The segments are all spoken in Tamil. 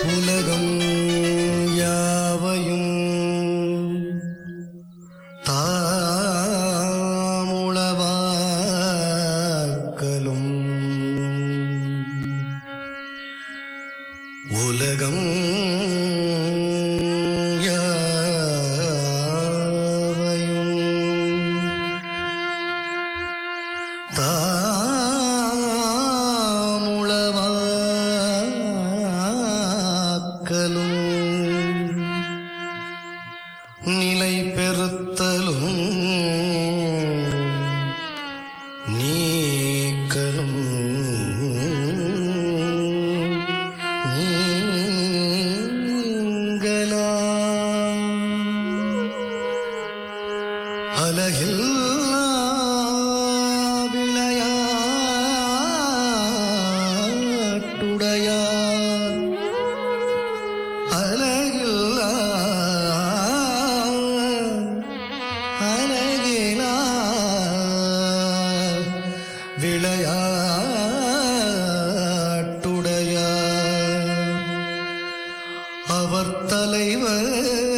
உலகம் யாவையும் தாமுளவாக்கலும் உலகம் யாவையும் தாமுளவாக்கலும் நிலை பெறுத்தலும் நீக்கலும் நீங்களாம் அலகில்லா விளையாட்டுடையார் அலகில்லா அலகிலா விளையாட்டுடையார் அவர் தலைவர்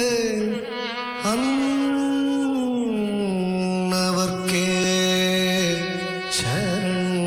அன்னவர்க்கே சரண்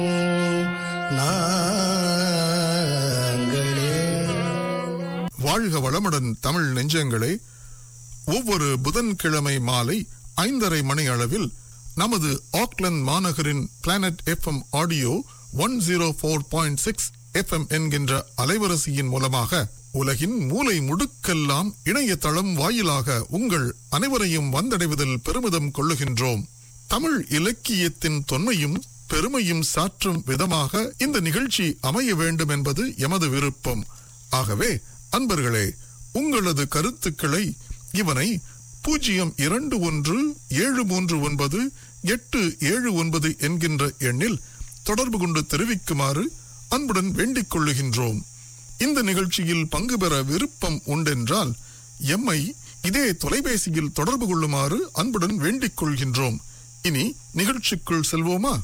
நாங்களே வாழ்க வளமுடன் தமிழ் நெஞ்சங்களே ஒவ்வொரு புதன்கிழமை மாலை ஐந்தரை மணி அளவில் நமது ஆக்லந்து மாநகரின் planet FM audio one zero four point six FM என்கின்ற அலைவரிசையின் மூலமாக உலகின் மூலை முடுக்கெல்லாம் இணையதளம் வாயிலாக உங்கள் அனைவரையும் வந்தடைவதில் பெருமிதம் கொள்ளுகின்றோம் தமிழ் இலக்கியத்தின் தொன்மையும் பெருமையும் சாற்றும் விதமாக இந்த நிகழ்ச்சி அமைய வேண்டும் என்பது எமது விருப்பம் ஆகவே அன்பர்களே உங்களது கருத்துக்களை இவனை பூஜ்ஜியம் இரண்டு ஒன்று ஏழு மூன்று ஒன்பது எட்டு ஏழு ஒன்பது என்கின்ற எண்ணில் தொடர்பு கொண்டு தெரிவிக்குமாறு அன்புடன் வேண்டிக் கொள்ளுகின்றோம் இந்த நிகழ்ச்சியில் பங்கு பெற விருப்பம் உண்டென்றால் எம்மை இதே தொலைபேசியில் தொடர்பு கொள்ளுமாறு அன்புடன் வேண்டிக் கொள்கின்றோம் இனி நிகழ்ச்சிக்குள் செல்வோமா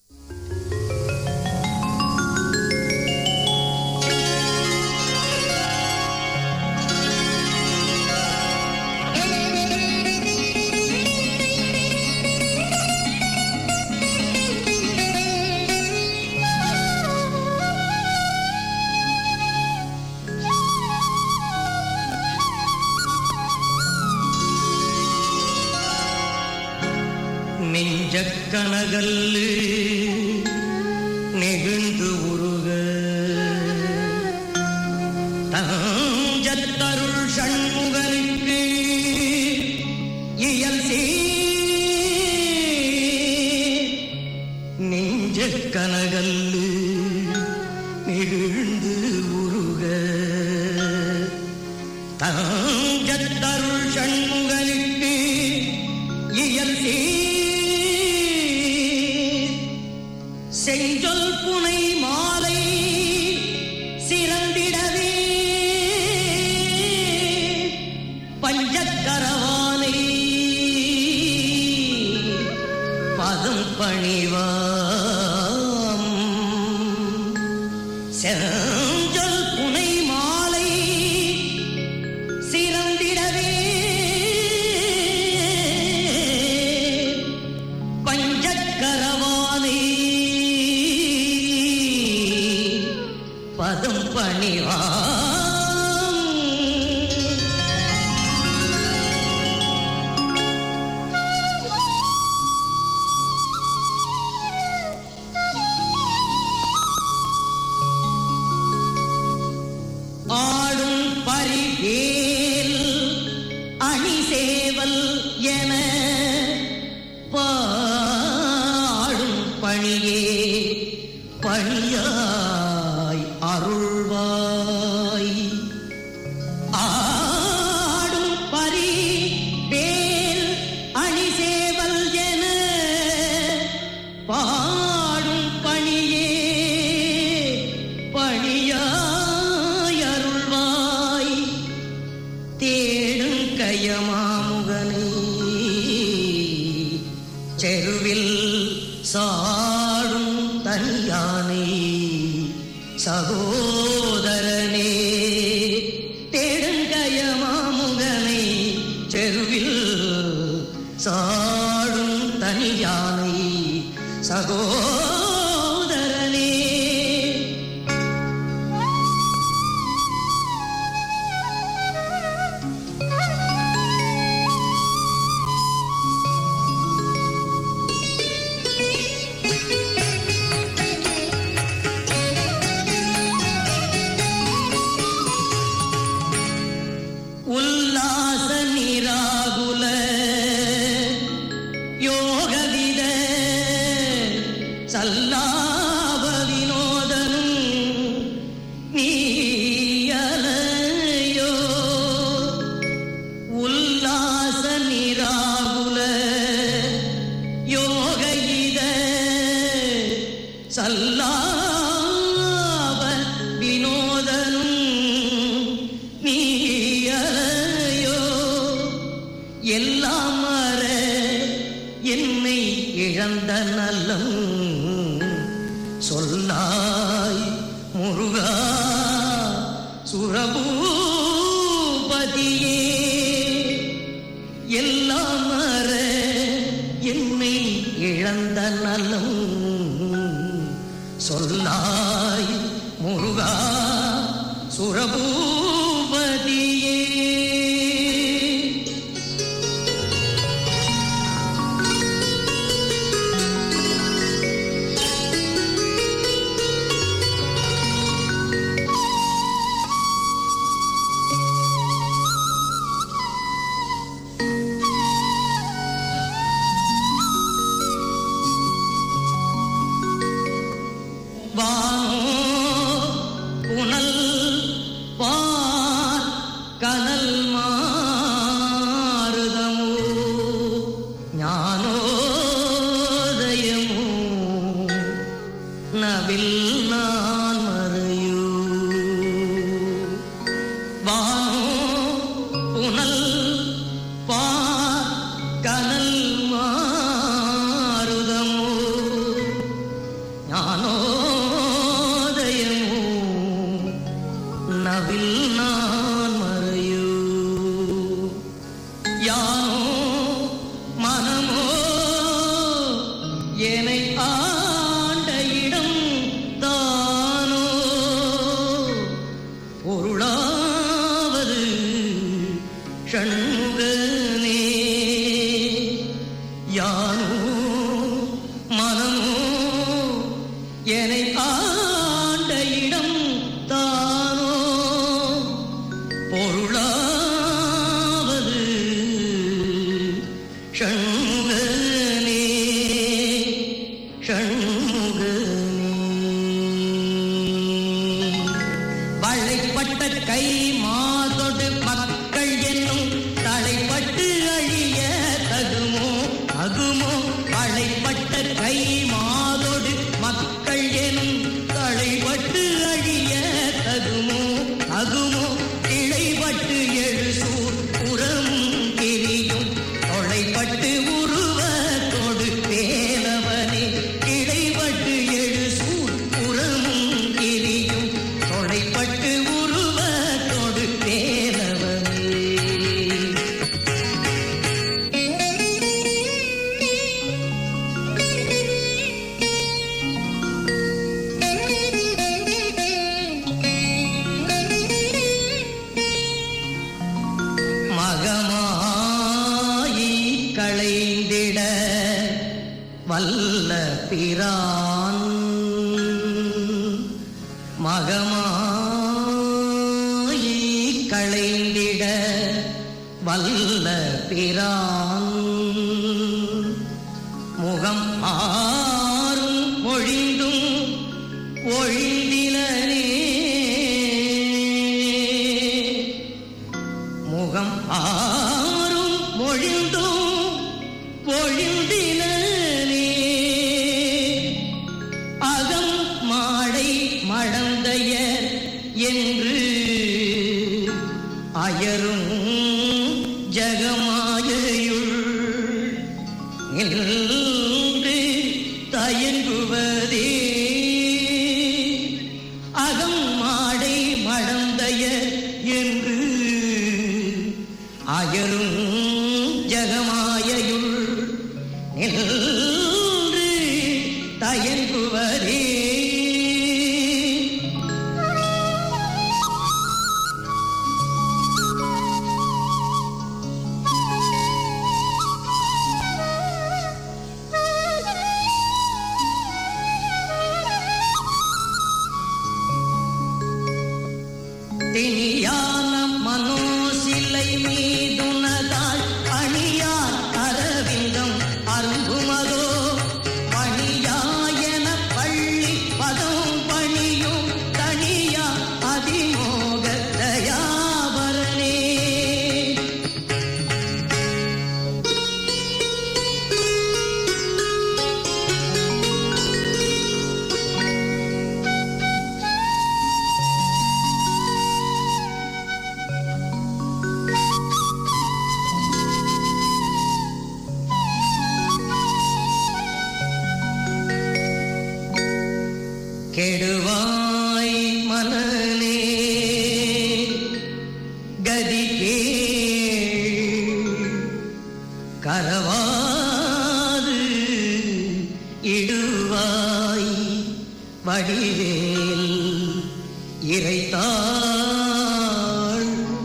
நெஞ்சக்கனகல்லு நெகிழ்ந்து உருக தஞ்சத்தருள் சண்முகனுக்கு இயல் நெஞ்சக்கனகல்லு நெகிழ்ந்து உருக தஞ்சத்தருள் சண்முகனுக்கு இயல் செஞ்சொல் புனை மாலை சிறந்திடவே பஞ்சக்கரவானை பதம் பணிவாம் செஞ்சொல் புனை மாலை சிறந்திடவே பஞ்சக்கரவானை பதம் பணிவாம் ஆடும் பரிவேல் அணி சேவல் என பாடும் பணியே பணியாய் அருள்வாய் ஆடும் பரி வேல் அணி சேவல் என பாடும் பணியே பணியாய் அருள்வாய் தேடும் கயமாமுகனை செருவில் சாடும் தனியானை சகோதரனே சகோதரனே உல்லாச நிராகுல யோகவித சல்லாப வினோதனும் நீயலையோ உல்லாச நிராகுல யோகயித சல்லாப வினோதனும் நீயலையோ எல்லாம் மற என்னை இழந்த நலம் சொல்லாய் முருகா சுரபூபதியே எல்லாம் மற என்னை இழந்த நலம் சொல்லாய் முருகா சுரபூபதியே வானோ புனல் பார் கனல் மாறுதமோ ஞானோதயமோ நவில் நான் மறையோ வானோ புனல் பார் கனல் மாறுதமோ ஞானோதயமோ நவில் நான் மறையோ யானோ மனமோ என்னை ஆண்ட இடம் தானோ பொருளாவது ஷண்முகனே யானோ மனமோ என்னை ஆண்ட இடம் தானோ பொருளாவது ஷண்முகனே ஷண்முகனே வளைப்பட்ட கை மாதொடு மக்கள் என்னும் தலைப்பட்டு அழிய தகுமோ அகுமோ வளைப்பட்ட கை மாதொடு மக்கள் எனும் தலைப்பட்டு அழிய தகுமோ அகுமோ இழைப்பட்டு எழுசூர் புறமும் கிரியும் தொலைப்பட்டு உருவத்தோடு பேலவனே இடைப்பட்டு எழுசூர் புறமும் கிரியும் தொலைப்பட்டு உருவத்தோடு பேலவனே மகமாயி களைந்திட வல்ல பிரான் மகமாயி களைந்திட வல்ல பிரான் முகம் ஆறும் மொழிந்தும் ஒழிந்திலனே முகம் ஆறும் மொழிந்தும் பொழிந்திலனே அகம் மாடை மடந்தையர் என்று அயரும் ஜகமாயையுள் நின்று தயங்குவதே அகம் மாடை மடந்தையர் என்று அயரும் ஜகமாயையுள் நின்று பிணியான மனோசிலை மீதுனதாய் அணியார் அரவிந்தம் அரும்புமதோ பணியாயன பள்ளி பதம் பணியும் தனியா அதிமோக தயாபரணே கெடுவாய் மனநே கதி கேள் கரவாது இடுவாய் வடிவேல் இறைத்தாள்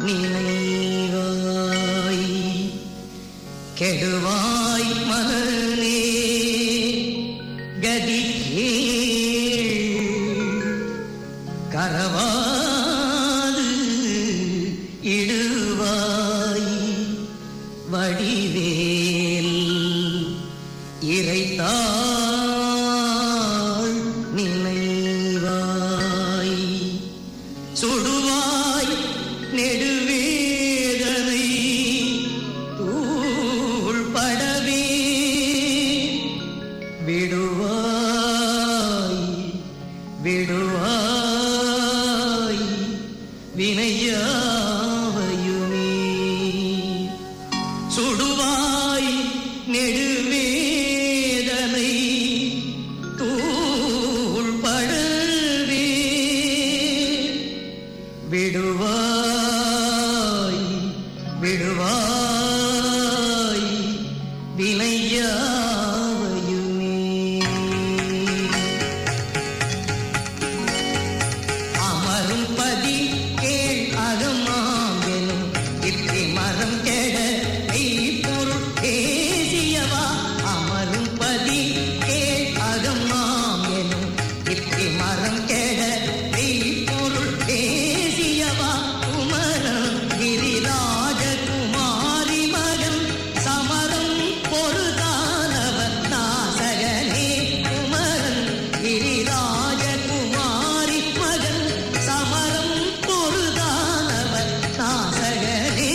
நினைவாய் கெடுவாய் மனநே கதி கேள் கரவாது இடுவாய் வடிவேல் இறைத்தாள் நினைவாய் சுடுவாய் நெடுவேதனை தூள் படவே விடுவாய் விடுவாய் வினையாவையுமே சுடுவாய் நெடுவேதனை தூள் படவே விடுவாய் விடுவாய் வினையாவையுமே அமரும் பதி கேள் அகமாங்கெனும் இத்தி மரம் கெட மெய்ப்பொருள் பேசியவா அமரும் பதி கேள் அகமாங்கெனும் இத்தி மரம் கெட மெய்ப்பொருள் பேசியவா குமரன் கிரிராஜ குமாரி மகன் சமரம் பொருதானவர் நாசகனே குமரன் கிரிராஜ குமாரி மகன் சமரம் பொருதானவர் நாசகனே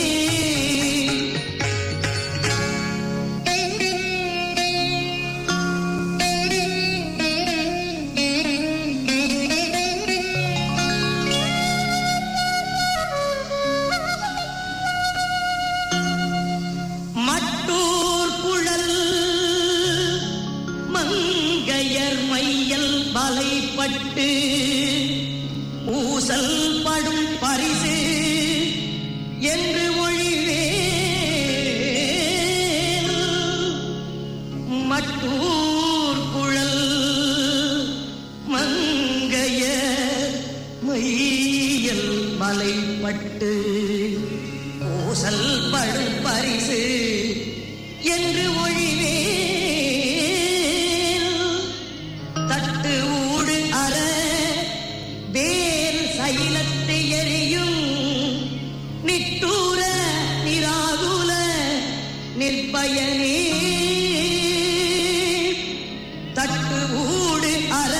மட்டூர் குழல் மங்கையர் மையல் வலைப்பட்டு ஊசல் படும் பரிசு என்று ஒழிவே மட்டூர் குழல் மங்கையர் மையல் மலைப்பட்டு ஊசல் படும் பரிசு என்று ஒழிவே தட்டு ஊடு அற வேல் சைலத்தை எரியும் நிட்டூர நிராகுல நிர்பயனே தட்டு ஊடு அற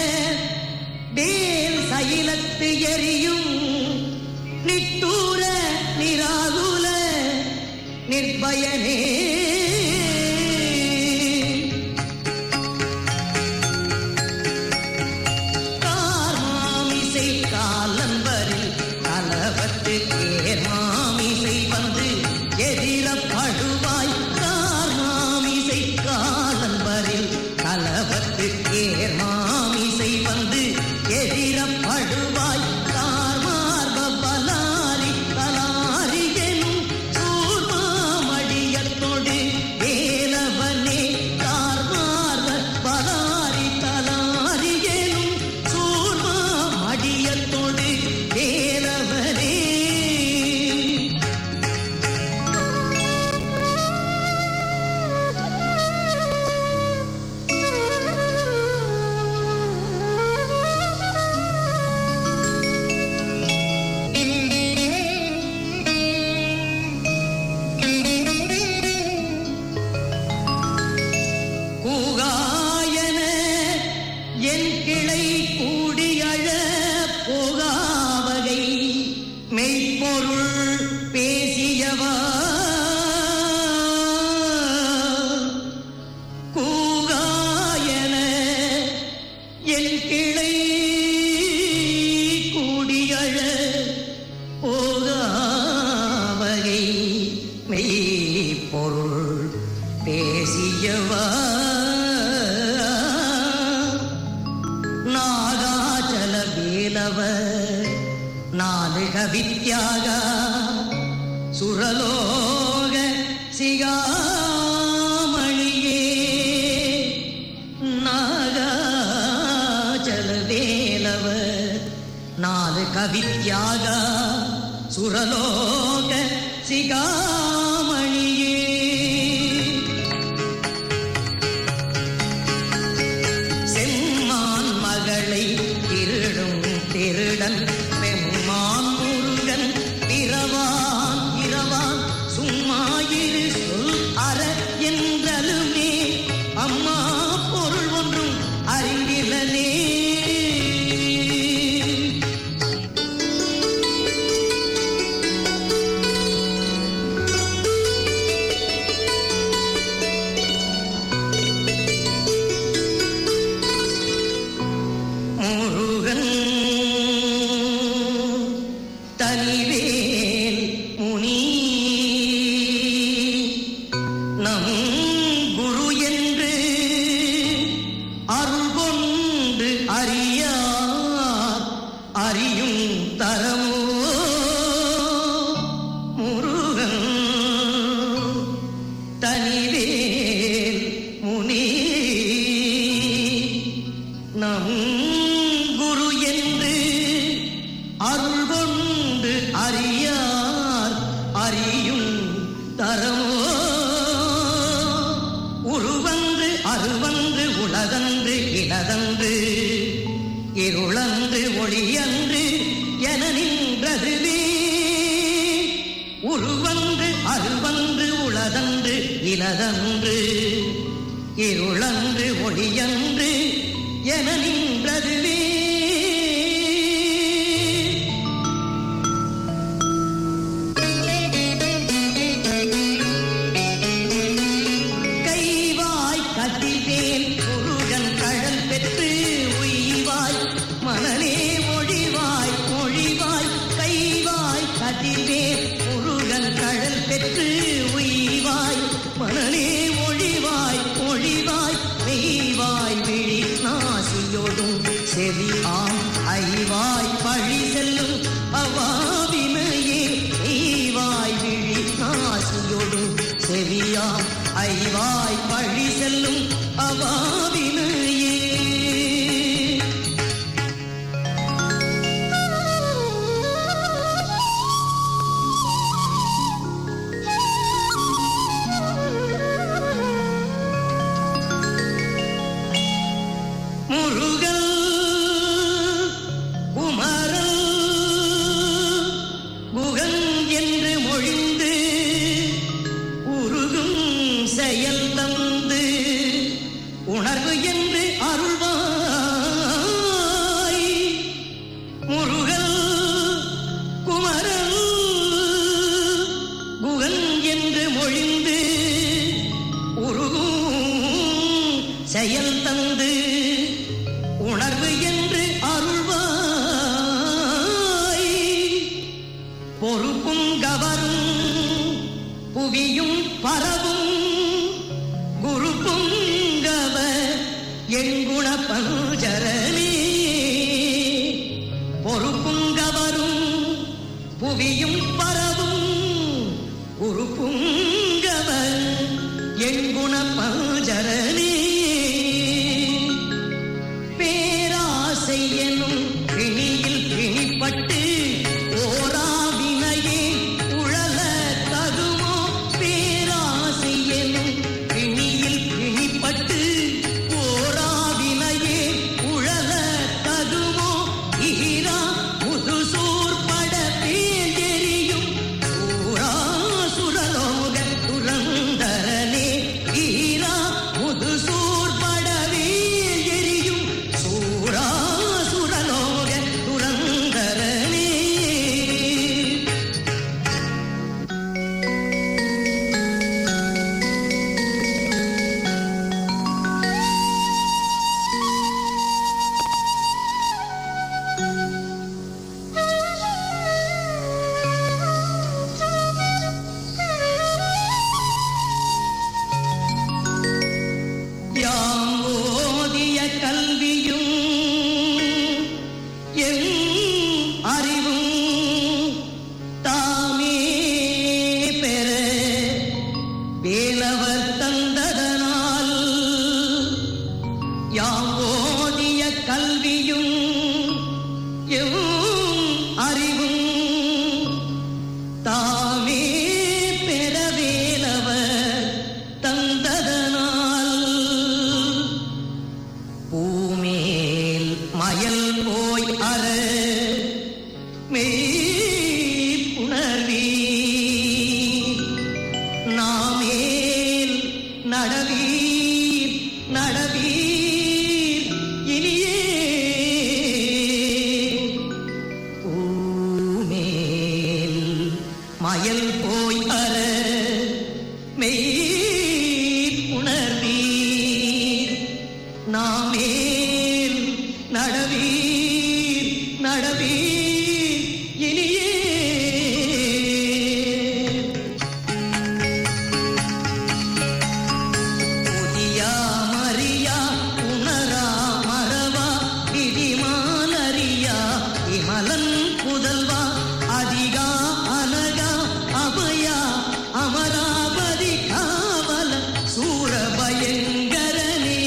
வேல் சைலத்து எரியும் நிட்டூர நிராகுல நிர்பயனே கார்மாமிசை காலம்பரில் கலவத்து ஏர்மாமிசை வந்து எதிரப்படுவாய் கார்மாமிசை காலம்பரில் கலவத்து ஏர்மாமிசை வந்து எதிரப்படுவாய் கார்மார்ப பலாரி பலாரி எனும் சூர்மாமடியத்தொடு வேலவனே கார்மார்ப பலாரி தலாரி எனும் சூர்மாமடியத்தொடு வேலவனே மெய்ப்பொருள் பேசியவா கூகாயன என் கிளை கூடியழ போகாவகை மெய்ப்பொருள் பேசியவா நாகாச்சல வேலவ நாலுக வித்யாக சுரலோக சிகாமணியே நாகாச்சல வேலவ நாலு கவித்யாக சுரலோக சிகாமணியே செம்மான் மகளை திருடும் திருடன் பெம்மான் முருகன் பிறவான் இரவான் சும்மாயிரு சொல் அற என்றலுமே அம்மா பொருள் ஒன்றும் அறிந்திலனே முருகன் தனிவேல் முனி நம் குரு என்று அருள் கொண்டு அறியார் அறியும் தரமோ முருகன் தனிவேல் முனி நம் குரு என்று அருள் கொண்டு அறியார் அறியும் தரமோ உருவன்று அருவன்று உலகன்று இனதன்று இருளன்று ஒளியன்று என நின்றதுவே உருவன்று அருவன்று உளதன்று இலதன்று இருளன்று ஒளியன்று என நின்றதுவே கைவாய் கதிவேல் முருகன் கடல் பெற்று உய்வாய் மணலே ஒழிவாய் ஒழிவாய் கைவாய் கதிவேல் முருகன் கடல் பெற்று உய்வாய் மணலே ஒழிவாய் ஒழிவாய் மெய்வாய் விழி நாசியோடும் செவி ஆம் ஐவாய் பழி செல்லும் அவாவினையே மெய்வாய் விழி நாசியோடும் செவியாம் ஐவாய் பழி செல்லும் அவாவினையே முருகன் குமரன் குகன் என்று மொழிந்து உருகும் செயல் தந்து உணர்வு என்று அருள்வாய் முருகன் குமரன் குகன் என்று மொழிந்து உருகும் செயல் தந்து உணர்வு என்று அருள்வாய் பொறுப்பும் கவரும் புவியும் பரவும் குரு புங்கவ எங்குண பஞ்சரனே பொறுப்பும் கவரும் புவியும் பரவும் குரு புங்கவ எங்குண பஞ்சரனே பேராசை எனும் பிணியில் பிணிப்பட்டு ஓராவினையே உழல தகுமோ பேராசை எனும் பிணியில் பிணிப்பட்டு ஓராவினையே உழல தகுமோ ஈரா முதுசூர் பட பேர் எரியும் சூராசுரலோக துரந்தரனே ஈரா முதுசூர் மயல் போய் அற மெய் உணர்வீர் நாமேல் நடவீர் நடவீர் இனியே புதியா மரியா உணரா மறவா விதிமானறியா இமலன் புதல்வா அதிகா அனகா அபயா அமராபதி காவல சூரபயங்கரனே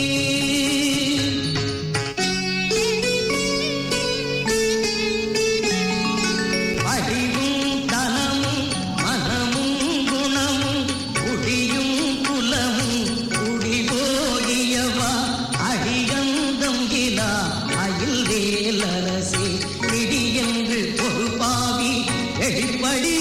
அறிவும் தனமும் மனமும் குணமும் குடியும் குலமும் குடிபோகியவா அடிகந்தம் இலா அயில் வேலரசே பிடியென்று ஒரு பாவி எடிப்படி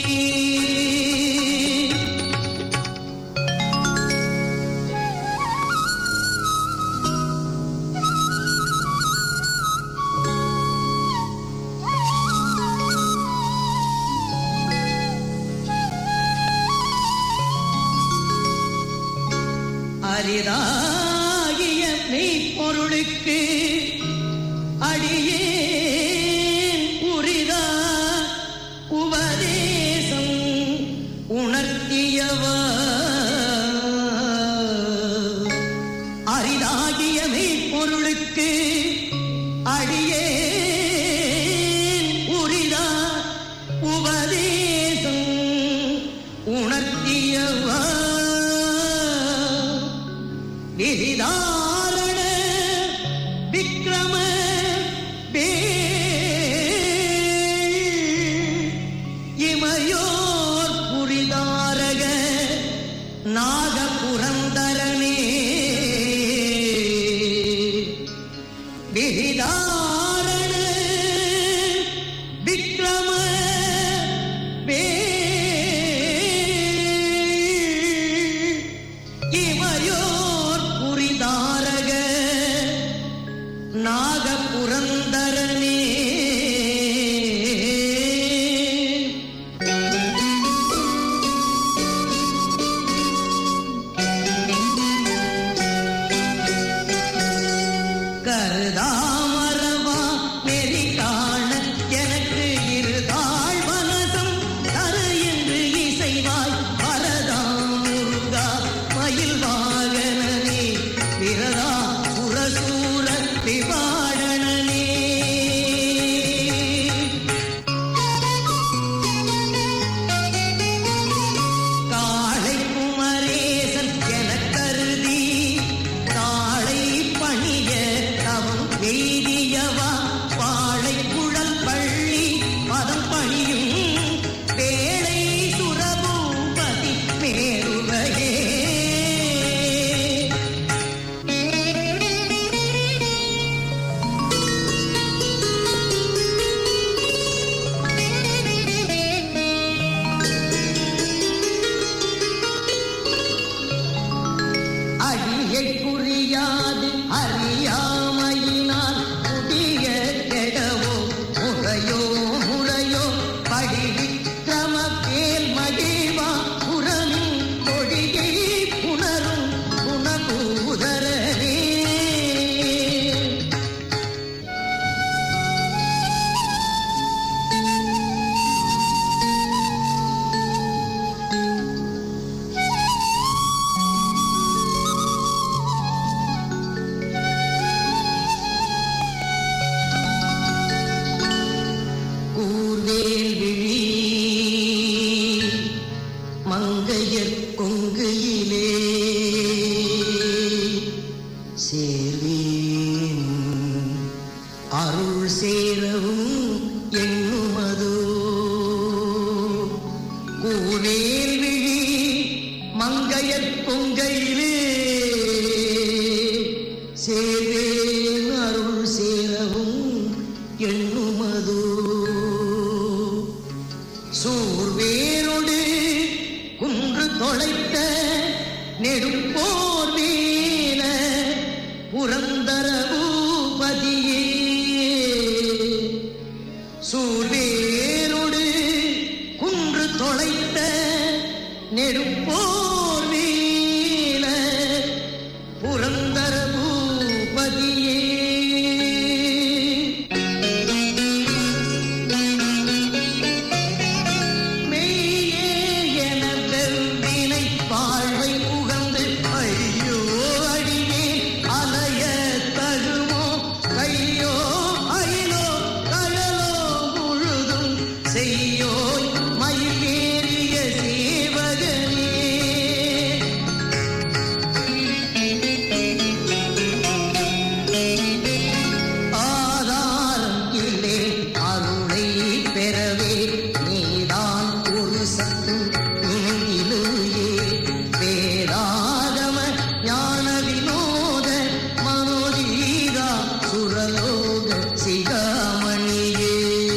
அரிதாகிய மெய்ப்பொருளுக்கு அடியேன் உரிதா உபதேசம் உணர்த்தியவா அரிதாகிய மெய்ப்பொருளுக்கு அடியேன் உரிதா உபதேசம் உணர்த்தியவா விதிதாரண விக்ரம இமையோர் புரிதாரக நாகபுரந்தரனே விதிதாரண விக்ரம இமையோர் புரிதாரக நாகபுரந்தரனே கருதாமரவா நெறி காண எனக்கு இருதாள் வனசம் தரு என்று இசைவாய் வரதா முருகா மயில் வாகனனே விரதா சுரசூர விபாடனே காளை குமரேசன் எனக் கருதி காளை பணிய தவம் எய்தியவா பாளை குழல் பள்ளி பதம் பணியும் வேளை சுரபூபதி மேருவையே அடியை புரியாது அறியாமையினால் புதிய கெடவோ முறையோ முறையோ படிவிக்கிரம பேல் மகிழ்வா புறமின் கொடியை புணரும் குணபூதரனே கூர்வேல் விழி மங்கையர் கொங்கையிலே சேர்வேன் அருள் சேரவும் எண்ணுமதோ கூர்வேல் விழி மங்கையர் கொங்கையிலே சேர்வேன் அருள் சேரவும் எண்ணுமதோ சூர்வேரோடு குன்று தொலைத்த நெடுப்போர் வீர புரந்தர பூபதியே சூர்வேரோடு குன்று தொலைத்த நெடுப்போர் வீல புரந்தர பூபதியே மெய்யே என வெவ்வினை வாழ்வை உகந்து ஐயோ அடியே அலைய தகுமோ கையோ அயிலோ கழலோ முழுதும் செய்யோய் மயில் ஏறிய சேவகனே ஆதாரம் இல்லை அருளை பெறவே நீதான் ஒரு சத்து நினைவிலேயே வேதாகம ஞான வினோத மனோதீரா சுரலோக சிகாமணியே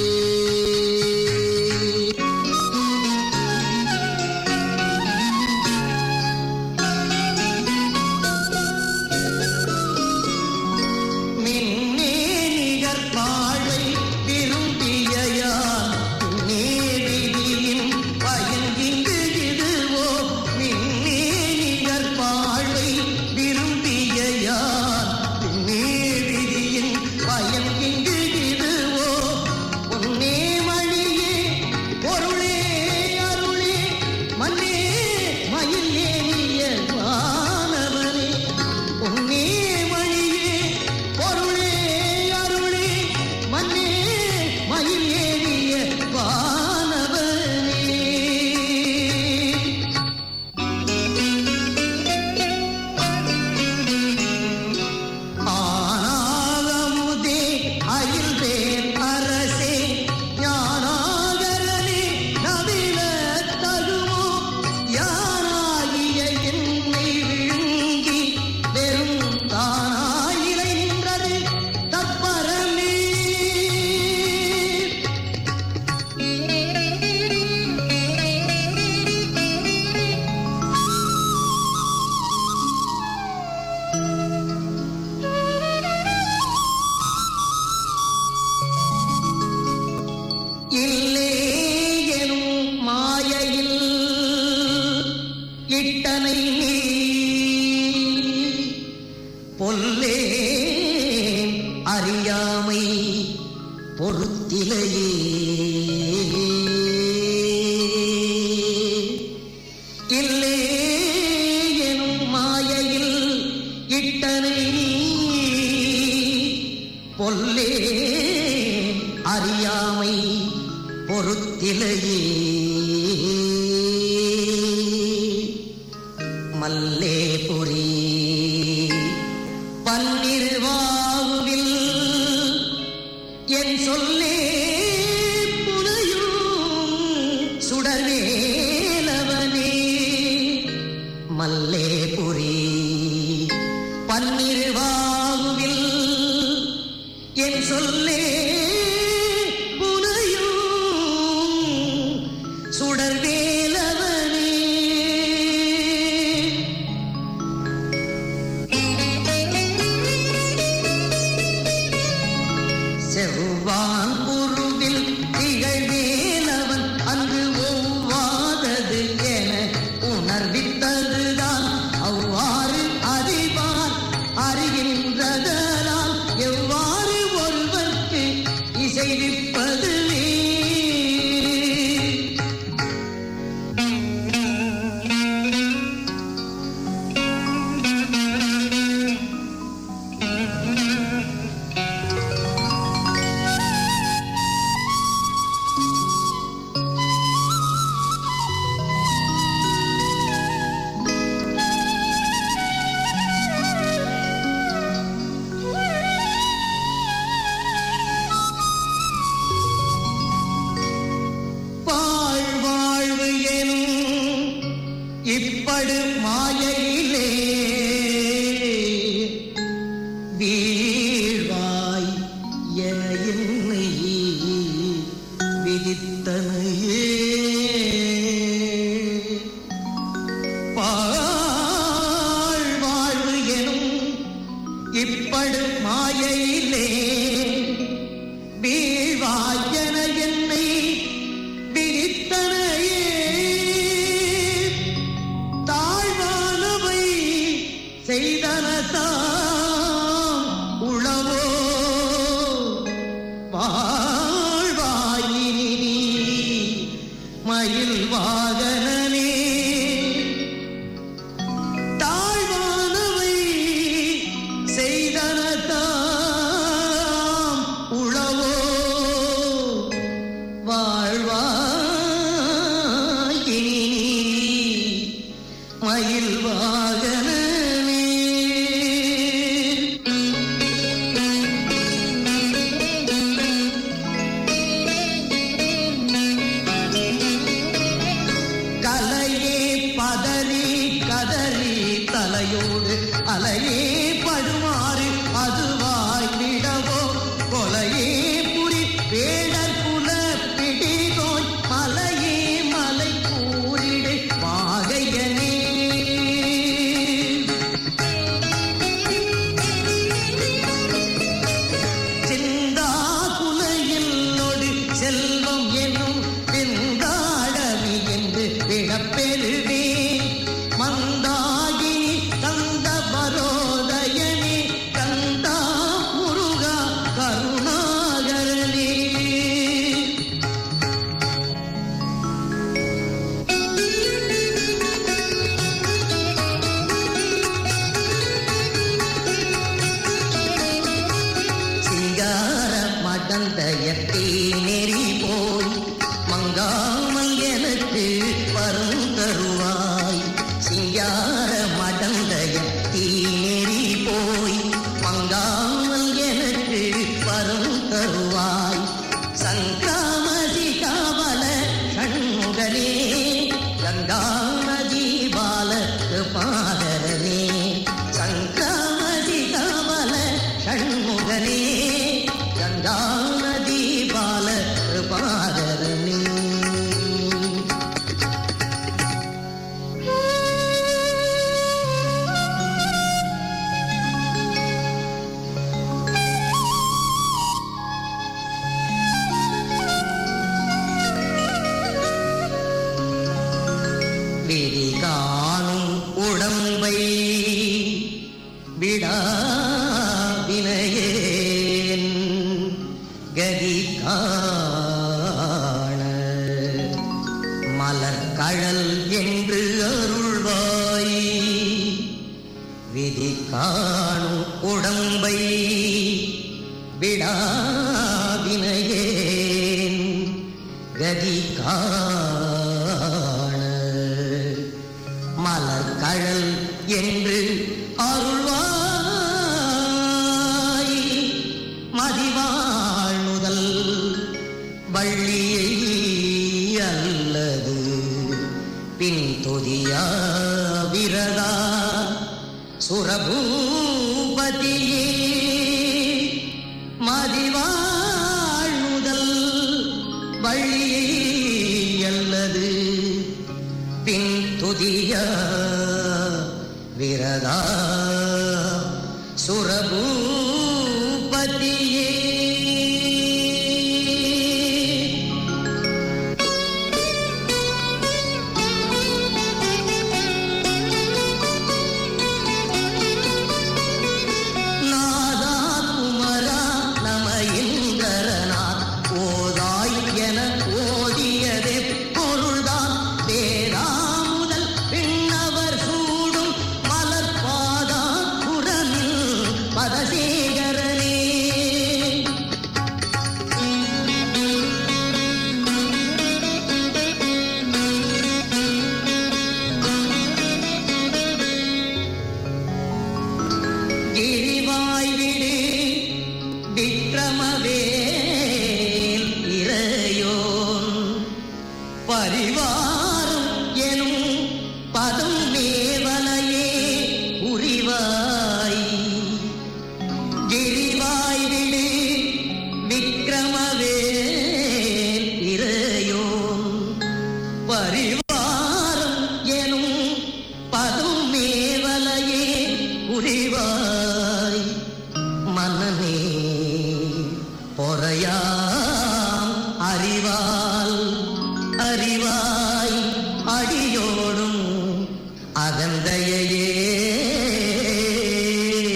மின்னே நிகர் பாழை விரும்பியால் பின்னே விதியின் பயன் இங்கு இதுவோ மின்னே நிகர் பாழை விரும்பியால் பின்னே விதியின் பயன் இங்கு இதுவோ பொன்னே மணியே பொருளே அருளே மன்னே மயில் ஏறிய வானவனே பொன்னே மணியே பொருளே அருளே மன்னே மயில் ஏறிய வானவனே ஆனாகமுதே அயில் பேர் அரசே ஞானாகரனே நவில தகுமோ யாராகிய என்னை விழுங்கி வெறும் தானாயிலை நின்றது தப்பரமே இல்லே எனும் மாயையில் இட்டனை நீ பொல்லே அறியாமை பொறுத்திலையே இல்லே எனும் மாயையில் இட்டனை நீ பொல்லே அறியாமை பொறுத்திலையே மல்லே பொறி பன்னிருவாவில் என் சொல்லே புனையும் சுடர்வேலவனே மல்லே பொறி பன்னிருவாவில் என் சொல்லே புனையும் சுடர்வேலவனே செவ்வான் குருவில் திகழ்வேலவன் அன்று ஒவ்வாதது என உணர்வித்ததுதான் உளவோ வாழ்வாயினி நீ மயில் வாகனனே தாழ்வானவை செய்தனதாம் உளவோ வாழ்வாயினி நீ மயில் வாகனனே கலையே பதறி கதறி தலையோடு அலையே படுமாறு அதுவாய் விடவோ கொலையே புரி வேடர் குல பிடிதோய் மலையே மலை கூறிடு மாகையனே சிந்தா குலையில்லொடு செல்வம் என்னும் பிந்தாடவி என்று விடப்பெறுவே மந்தாகினி தந்த பரோதயனே கந்தா முருகா கருணாகரனே சிங்கார மடந்தயத்தே நெறி போய் மங்காமல் எனக்கு வரும் தருவாய் சிங்கார மடந்தயத்தே நெறி போய் மங்காமல் எனக்கு வரும் தருவாய் சங்கிராமதி காவல ஷண்முகனே கங்காநதி பால பாதரனே சங்கிராமதி காவல ஷண்முகனே கங்காநதி பால பாதரனே விதி காணும் உடம்பை விடாவினையேன் கதி காண மலர்கழல் என்று அருள்வாய் விதி காணும் உடம்பை விடாவினையேன் கதி காண மலர்கழல் என்று அருள்வாய் மதிவாழ்முதல் வள்ளியை அல்லது பின் தொதியா விரதா சுரபூபதியே மதிவாழ்முதல் வள்ளியை அல்லது பின் துதிய விரதா சுரபூபதியே நாதா குமரா நம இந்திரனா ஓதாய் என ஓதியதே பொருள்தான் வேதா முதல் பின்னவர் சூடும் மலர்பாதா புறமில் பதசேகரனே கிரிவாய் விடு விக்ரமவேல் இறையோன் பரிவாரம் எனும் பதம் மேவலையே உரிவாய் கிரிவாய் விடு விக்ரமவேல் இறையோன் பரிவாரம் எனும் பதும் மேவலையே புரிவாய் மனமே பொறையாம் அறிவால் அறிவாய் அடியோடும் அகந்தையே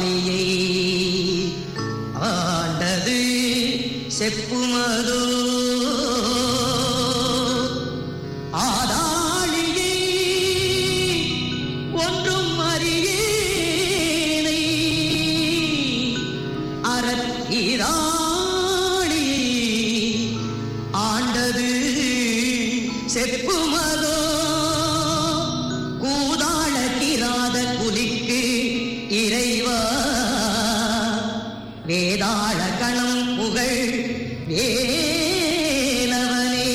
ஆதாளியை ஆண்டது செப்புமதோ ஆதாளியை ஒன்றும் அறியேனை அறத்திராளி ஆண்டது செப்புமதோ கூதாள கிராத குலிக்கு இறைவா வேதாள கணம் புகழ் வேலவனே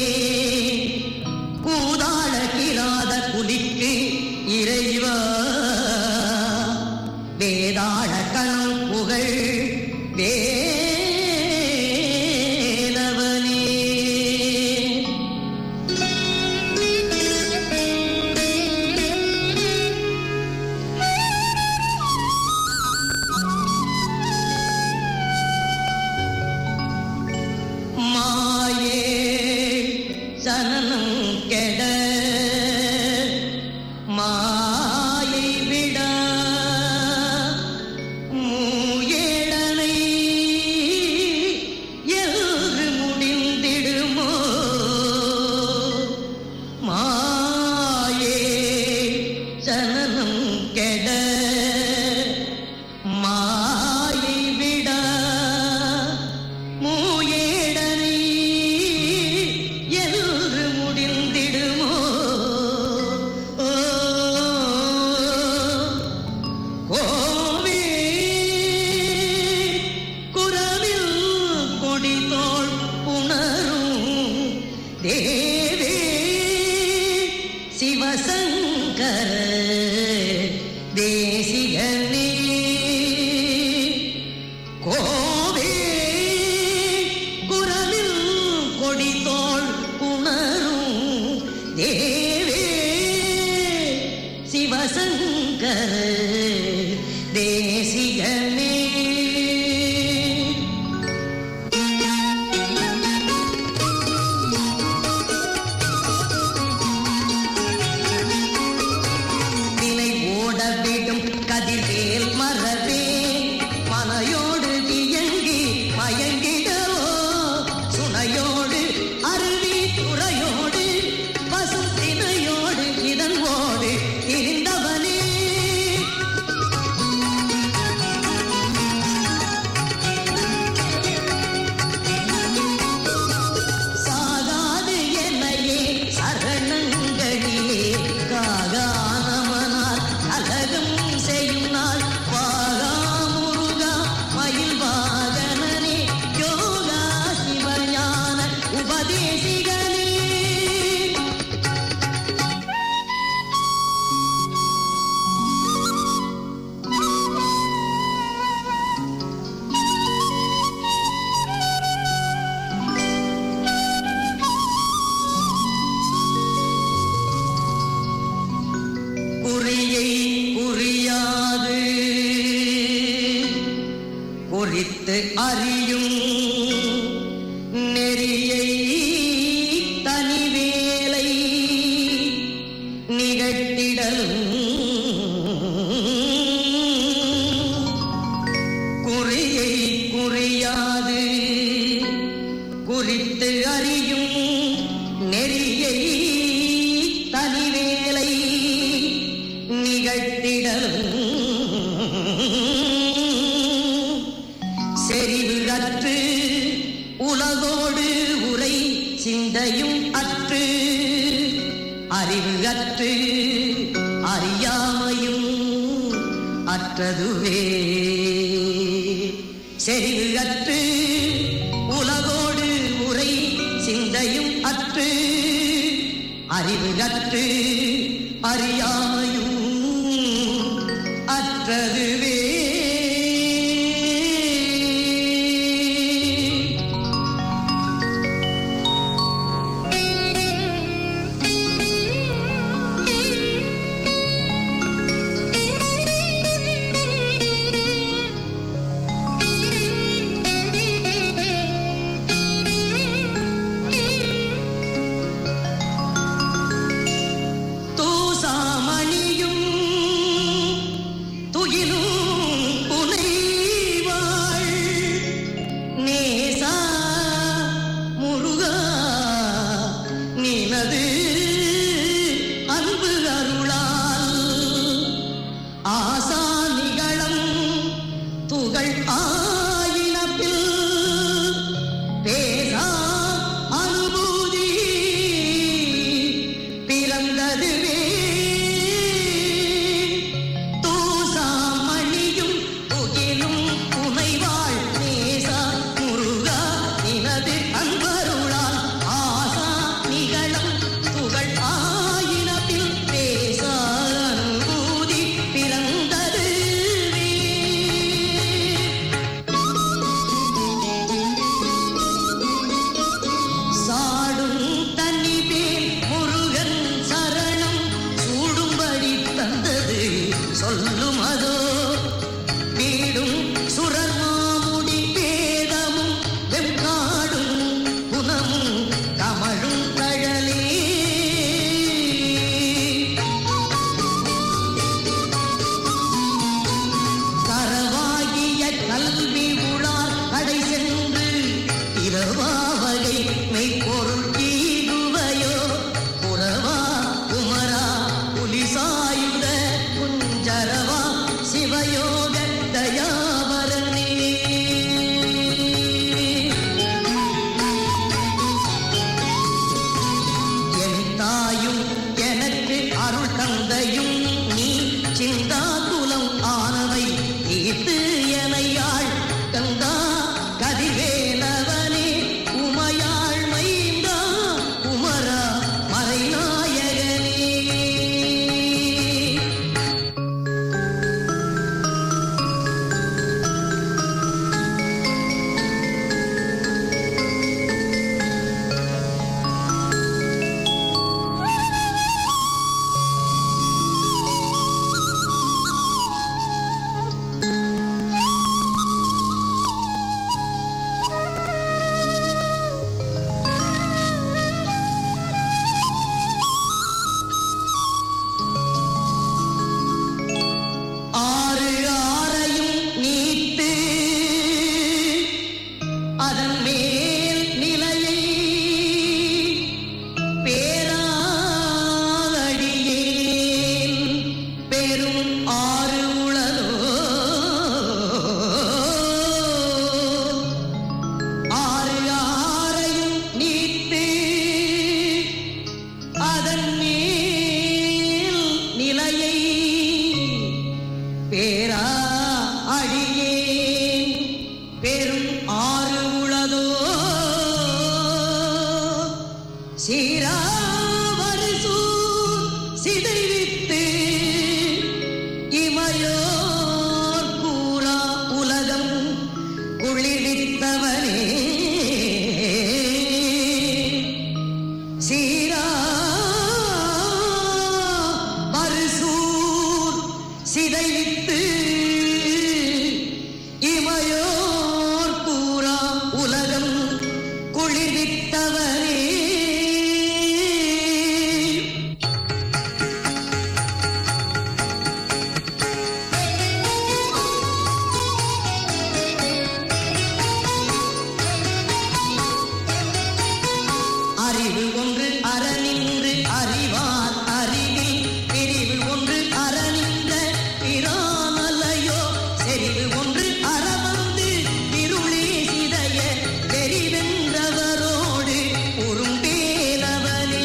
கூதாள கிராத குலிக்கு இறைவா வேதாள கணம் புகழ் வேலவனே மாயே சனனம் கெட மாயை விட மூயேடனை என்று முடிந்திடுமோ மாயே சனனம் கெட மாயை விட மூயேடனை என்று முடிந்திடுமோ ஓ, கோவே குரவில் கொடித்தோள் புணரும் தேவே சிவசங்கர தேசிகனே கோவே குரலில் கொடித்தோள் உணரும் தேவே சிவசங்கர தேசிகனே வினை ஓட விடும் கதிர்வேல் மரவே மனையோடு இயங்கி மயங்கிடவோ சுனையோடு அருவி துறையோடு பசும் தினையோடு இதன் ஓடு இருந்தவனே சாகாது என்னையே சரணங்களிலே காகானமனால் அலகம் செய்யும் நாள் வாகா முருகா மயில் வாகனனே யோகா சிவஞான உபதேசிகனே குறியை குறியாது குறித்து அறியும் நெறியை தனிவேலை நிகழ்த்திடலும் குறியை குறியாது குறித்து அறியும் நெறியை தனிவேலை நிகழ்த்திடலும் செறிவு அற்று உலகோடு உரை சிந்தையும் அற்று அறிவு அற்று அறியாமையும் அற்றதுவே செறிவு அற்று உலகோடு உரை சிந்தையும் அற்று அறிவு அற்று அறியாமையும் அற்றதுவே தூசாமணியே புகழ் ஆயினத்தில் பேசா அனுபூதி பிறந்ததுவே தூசாமணியும் துகிலும் புனைவாள் நேசா முருகா நினது அன்பருளால் ஆசா நிகழும் புகழ் ஆயினத்தில் பேசா அனுபூதி பிறந்ததுவே சாடும் தண்ணி பேர் முருகன் சரணம் சூடும்படி தந்தது சொல்லும் அதோ வீடும் சுரமாமுடி வேதமும் வெம்காடும் குணமும் கமழும் தழலே கரவாகிய கல்வி உளார் கடை சென்று இரவாவகை மெய்ப்பொருள் ஈகுவையோ புறவா குமரா புலிசாயுத குஞ்சரவா சிவயோக தயாவரனே என் தாயும் எனக்கு அருள் தந்தையும் நீ சிந்தாகுலம் ஆனவை தீர்த்து எனையாள் கந்தா கதிவேலவனே உமையாள் மைந்தா குமரா மறைநாயகனே ஆறு ஆறையும் நீத்து அதன் மேல் நிலையை பேராடியேன் பெரும் ஆறு உளதோ ஆறு ஆறையும் நீத்து அதன் மேல் நிலையை பேரா அடியேன் பெரும் ஆறு உளதோ சீராவரிசூ சிதைவித்து இமையோர் கூறா உலகம் குளிர்வித்தவனே சீரா மறுசூர் சிதைவித்து இமையோர் பூரா உலகம் குளிர்வித்தவரே அறிவு ஒன்று அறநின்று அறிவார் அறிவில் பிரிவு ஒன்று அறநின்ற பிராமலையோ செறிவு ஒன்று அறவந்து இருளே சிதைய வெறிவென்றவரோடு உரும்பேலவனே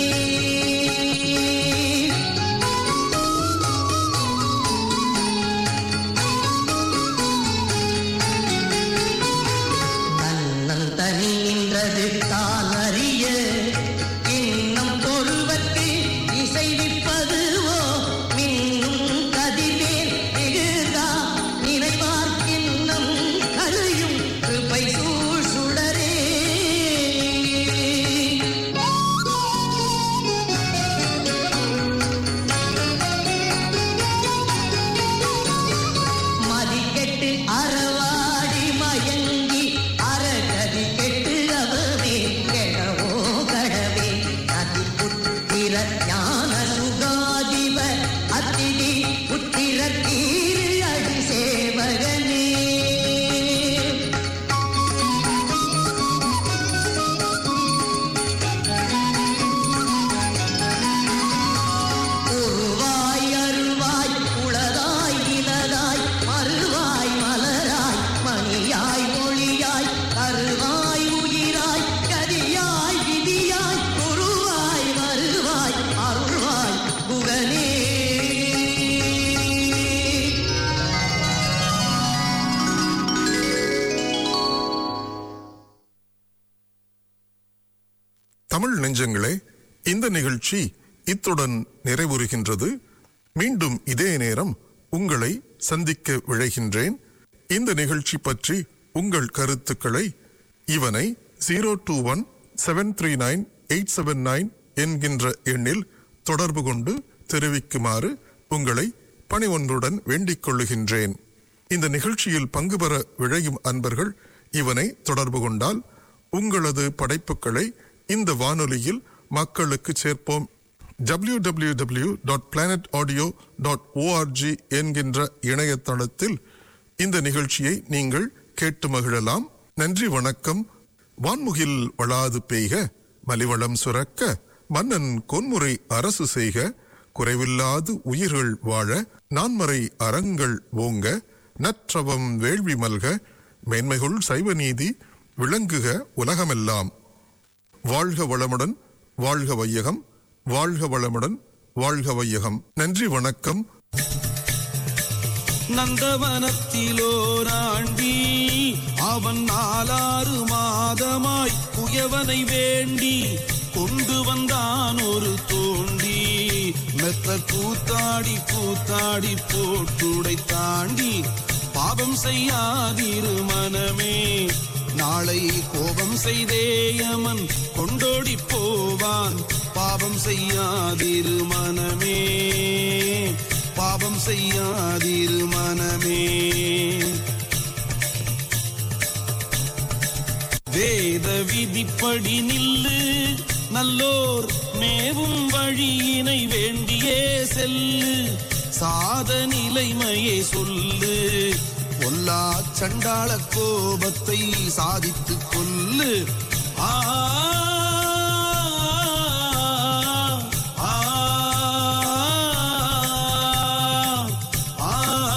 தன்னன் தனி நின்றது தான் அறிய இன்னம் தொழுவற்கு இசைவிப்பதுவோ மின்னும் கதிர்வேல் மிகுதா நினைவார்க்கின்னம் கலையும் கிருபை சூழ் சுடரே மதிக்கெட்டு அறவாடி மயங்கி அறகதி கெட்டு அவமே கெடவோ கடவே நதி புத்திர ஞான சுகாதிப அத்திதி புத்திர தீரு அடி சேவகனே உருவாய் அருவாய் உளதாய் இலதாய் மறுவாய் மலராய் தமிழ் நெஞ்சங்களே இந்த நிகழ்ச்சி இத்துடன் நிறைவுறுகின்றது மீண்டும் இதே நேரம் உங்களை சந்திக்க விழைகின்றேன் இந்த நிகழ்ச்சி பற்றி உங்கள் கருத்துக்களை இவனை zero two one seven three nine eight seven nine என்கின்ற எண்ணில் தொடர்பு கொண்டு தெரிவிக்குமாறு உங்களை பணிவொன்றுடன் வேண்டிக் கொள்ளுகின்றேன் இந்த நிகழ்ச்சியில் பங்கு பெற விழையும் அன்பர்கள் இவனை தொடர்பு கொண்டால் உங்களது படைப்புகளை இந்த வானொலியில் மக்களுக்கு சேர்ப்போம் www.planetaudio.org dot planet audio dot O R G என்கின்ற இணையதளத்தில் இந்த நிகழ்ச்சியை நீங்கள் கேட்டு மகிழலாம் நன்றி வணக்கம் வான்முகில் வளாது பெய்க மலிவளம் சுரக்க மன்னன் கொன்முறை அரசு செய்க குறைவில்லாது உயிர்கள் வாழ நான்மறை அறங்கள் ஓங்க நற்றவம் வேள்வி மல்க மேன்மைகுள் சைவ நீதி விளங்குக உலகமெல்லாம் வாழ்க வளமுடன் வாழ்க வையகம் வாழ்க வளமுடன் வாழ்க வையகம் நன்றி வணக்கம் நந்தவனத்திலோராண்டி அவன் நாலாறு மாதமாய் குயவனை வேண்டி கொண்டு வந்தான் ஒரு தோண்டி மெத்த கூத்தாடி கூத்தாடி போட்டுடை தாண்டி பாவம் செய்யாதிரு மனமே நாளை கோபம் செய்தேயமன் கொண்டோடி போவான் பாவம் செய்யாதிரு மனமே பாவம் செய்யாதிரு மனமே வேத விதிப்படி நில்லு நல்லோர் மேவும் வழியினை வேண்டியே செல்லு சாத நிலைமையை சொல்லு பொல்லா சண்டாள கோபத்தை சாதித்துக் கொல்லு ஆ ஆ, ஆ,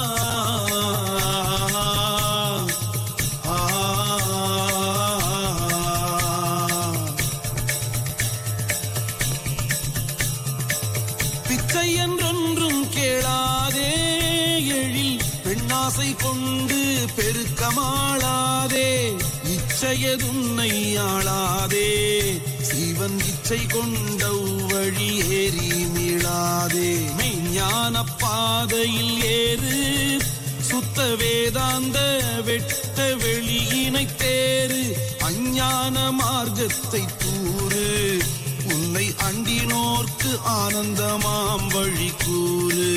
ஆ. பிச்சை என்றொன்றும் கேளாதே எழில் பெண்ணாசை கொண்டு பெருக்கமாளாதே இச்சையதுன்னை ஆளாதே சீவன் இச்சை கொண்ட வழி ஏறி மீளாதே மெய்ஞான பாதையில் ஏறு சுத்த வேதாந்த வெட்ட வெளியினை தேறு அஞ்ஞான மார்க்கத்தை தூறு உன்னை அண்டினோர்க்கு ஆனந்தமாம் வழி கூறு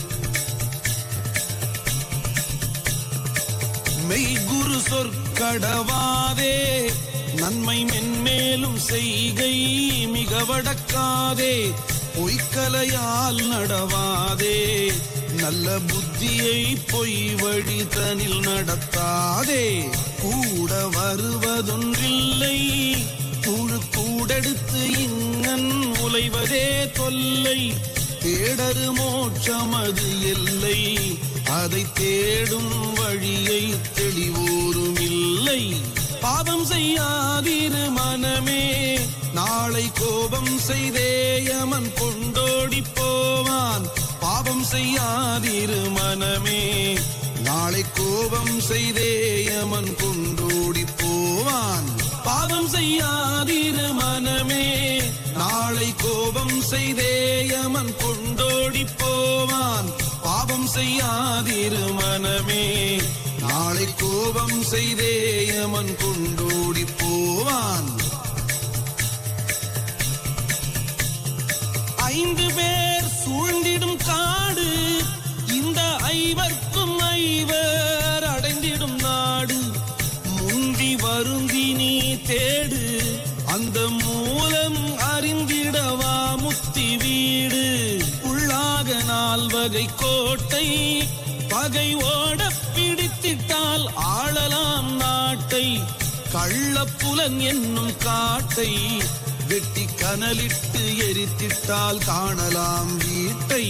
மெய் குரு சொற்கடவாதே நன்மை மென்மேலும் செய்கை மிக வடக்காதே பொய்க்கலையால் நடவாதே நல்ல புத்தியை பொய் வழி தனில் நடத்தாதே கூட வருவதொன்றில்லை கூழு கூடெடுத்து இங்கன் உலைவதே தொல்லை தேடரு மோட்சமது எல்லை அதை தேடும் வழியை தெளிவோரும் இல்லை பாவம் செய்யாதிரு மனமே நாளை கோபம் செய்தேயமன் கொண்டோடி போவான் பாவம் செய்யாதிரு மனமே நாளை கோபம் செய்தேயமன் கொண்டோடி போவான் பாவம் செய்யாதிரு மனமே நாளை கோபம் செய்தேயமன் கொண்டோடி போவான் பாவம் செய்யாதிரு மனமே நாளை கோபம் செய்தேயமன் கொண்டோடி போவான் ஐந்து பேர் சூழ்ந்திடும் காடு இந்த ஐவர்க்கும் ஐவர் அடைந்திடும் நாடு முந்தி வருந்தி நீ தேடு அந்த மூலம் அறிந்திடவா முத்தி வீடு உள்ளாக நால்வகை கோட்டை பகை ஓட பிடித்திட்டால் ஆளலாம் நாட்டை கள்ளப்புலன் என்னும் காட்டை வெட்டி கனலிட்டு எரித்திட்டால் காணலாம் வீட்டை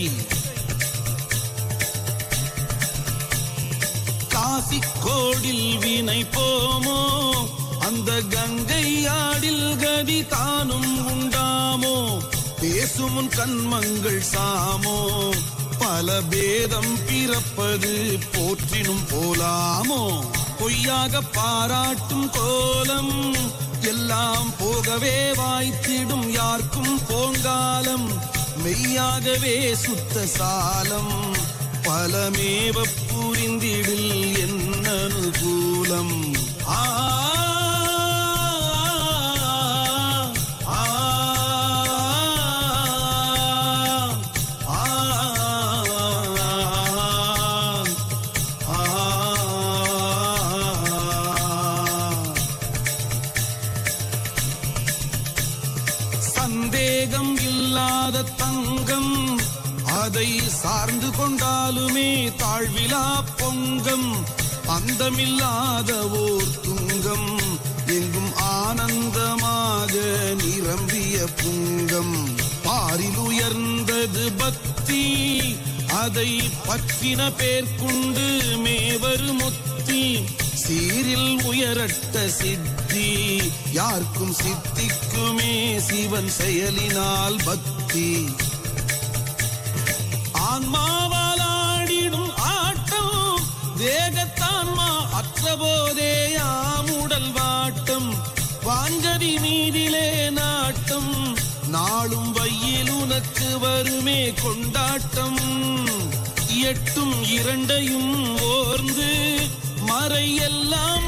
காசிக்கோடில் வினை போமோ அந்த கங்கை ஆடில் கதி தானும் உண்டாமோ பேசுமுன் கண்மங்கள் சாமோ பல பேதம் பிறப்பது போற்றினும் போலாமோ பொய்யாக பாராட்டும் கோலம் எல்லாம் போகவே வாய்த்திடும் யாருக்கும் போங்காலம் மெய்யாகவே சுத்த சாலம் பலமேவ புரிந்திடில் என்ன அனுகூலம் ஆ ஆ, ஆ, ஆ. சந்தேகம் இல்லாத தங்கம் அதை சார்ந்து கொண்டாலுமே தாழ்விலா பொங்கம் அந்தமில்லாத ஓர் துங்கம் எங்கும் ஆனந்தமாக நிரம்பிய புங்கம் பாரில் உயர்ந்தது பக்தி அதை பற்றின பேர்க்குண்டு மேவரு முத்தி சீரில் உயரட்ட சித்தி யாருக்கும் சித்திக்குமே சிவன் செயலினால் பக்தி ஆன்மாவால் ஆடிடும் ஆட்டம் தேகத்தான்மா அற்ற போதே யாமுடல் வாட்டம் வாங்கதி மீதிலே நாட்டம் நாளும் வையில் உனக்கு வருமே கொண்டாட்டம் எட்டும் இரண்டையும் ஓர்ந்து மறையெல்லாம்